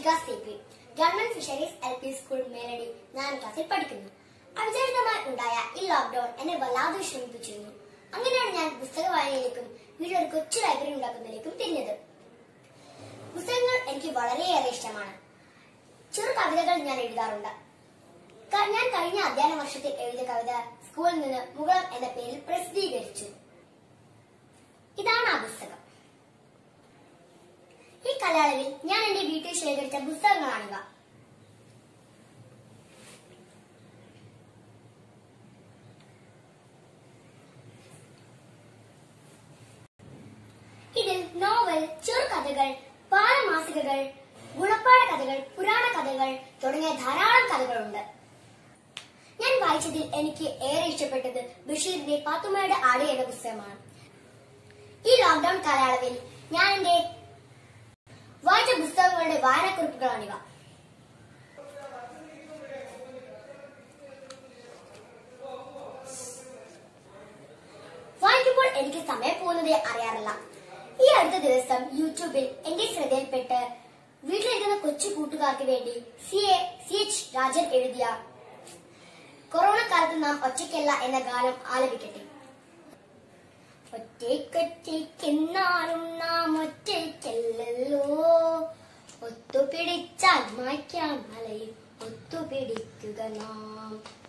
Rishika C P government fisheries L P school Meladi നാലാം ക്ലാസ്സിൽ പഠിക്കുന്നു അവിചാരിതമായി ഉണ്ടായ ഈ ലോക്ക്ഡൌൺ എന്നെ വല്ലാതെ വിഷമിപ്പിച്ചിരുന്നു അങ്ങനെയാണ് ഞാൻ പുസ്തക വായനയിലേക്കും വീട്ടിലൊരു കൊച്ചു ലൈബ്രറി ഉണ്ടാക്കുന്നതിലേക്കും തിരിഞ്ഞത് പുസ്തകങ്ങൾ എനിക്ക് വളരെയേറെ ഇഷ്ടമാണ് ചെറു കവിതകൾ ഞാൻ എഴുതാറുണ്ട് ക- ഞാൻ കഴിഞ്ഞ അധ്യയന വർഷത്തിൽ എഴുതിയ കവിത സ്കൂളിൽ നിന്ന് മുകളം എന്ന പേരിൽ പ്രസിദ്ധീകരിച്ചു ഇതാണ് ആ പുസ്തകം ഈ കാലയളവിൽ ഞാൻ എന്റെ വീട്ടിൽ ശേഖരിച്ച പുസ്തകങ്ങളാണിവ ഇതിൽ നോവൽ ചെറുകഥകൾ ബാലമാസികകൾ ഗുണപ്പാഠ കഥകൾ പുരാണ കഥകൾ തുടങ്ങിയ ധാരാളം കഥകളുണ്ട് ഞാൻ വായിച്ചതിൽ എനിക്ക് ഏറെ ഇഷ്ടപ്പെട്ടത് ബഷീറിന്റെ പാത്തുമ്മയുടെ ആട് എന്ന പുസ്തകമാണ് ഈ ലോക്ക്ഡൌൺ കാലയളവിൽ ഞാൻ എന്റെ വായിച്ച പുസ്തകങ്ങളുടെ വായനക്കുറിപ്പുകളാണിവ വായിക്കുമ്പോൾ എനിക്ക് സമയം പോകുന്നതേ അറിയാറില്ല ഈ അടുത്ത ദിവസം യൂട്യൂബിൽ എന്റെ ശ്രദ്ധയിൽപ്പെട്ട് വീട്ടിലിരിക്കുന്ന കൊച്ചു കൂട്ടുകാർക്ക് വേണ്ടി C A C H Rajan എഴുതിയ കൊറോണ കാലത്ത് നാം ഒറ്റയ്ക്കല്ല എന്ന ഗാനം ആലപിക്കട്ടെ ഒറ്റയ്ക്കൊറ്റയ്ക്കെന്നാലും നാം ഒറ്റയ്ക്കല്ലല്ലോ ഒത്തുപിടിച്ചാൽ മായ്ക്കാം മലയിൽ ഒത്തുപിടിക്കുക നാം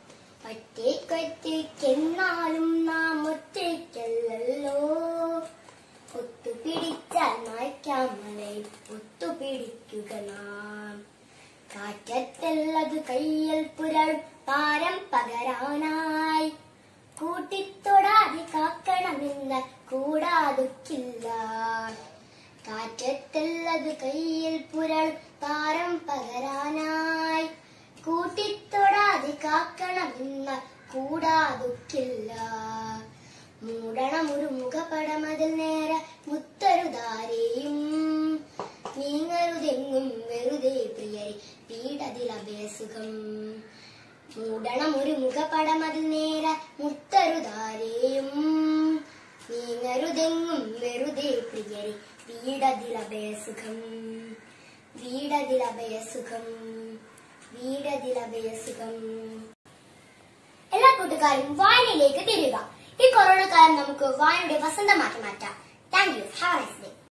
ഒറ്റയ്ക്കൊറ്റയ്ക്കെന്നാലും നാം ഒറ്റയ്ക്കല്ലല്ലോ ഒത്തുപിടിച്ചാൽ മായ്ക്കാം മലയിൽ ഒത്തുപിടിക്കുക നാം കാറ്റത്തുള്ളത് കയ്യിൽ പുരൾ പാരം പകരാനായി കൂട്ടിത്തൊടാതെ കാക്കണമെന്ന് കൂടാതുക്കില്ല കാറ്റത്തുള്ളത് കയ്യിൽ പുരൾ പാരം പകരാനായി കൂട്ടിത്തൊടാതെ കാക്കണമെന്ന് കൂടാതുക്കില്ല മൂടണമൊരു മുഖപടമതിൽ നേരെ മുത്തരുതാരെയും നീങ്ങരുതെങ്ങും വെറുതെ പ്രിയരെ പീഡതിലഭയസുഖം മൂടണം ഒരു മുഖപടമതിൽ നേരെ മുത്തരുതാരെയും നീങ്ങരുതെങ്ങും വെറുതെ പ്രിയരെ വീടതിലഭയസുഖം വീടതിലഭയസുഖം വീടതിലഭയസുഖം എല്ലാ കൂട്ടുകാരും വായനയിലേക്ക് തിരിയുക ഈ കൊറോണ കാലം നമുക്ക് വായനയുടെ വസന്തമാക്കി മാറ്റാം thank you have nice day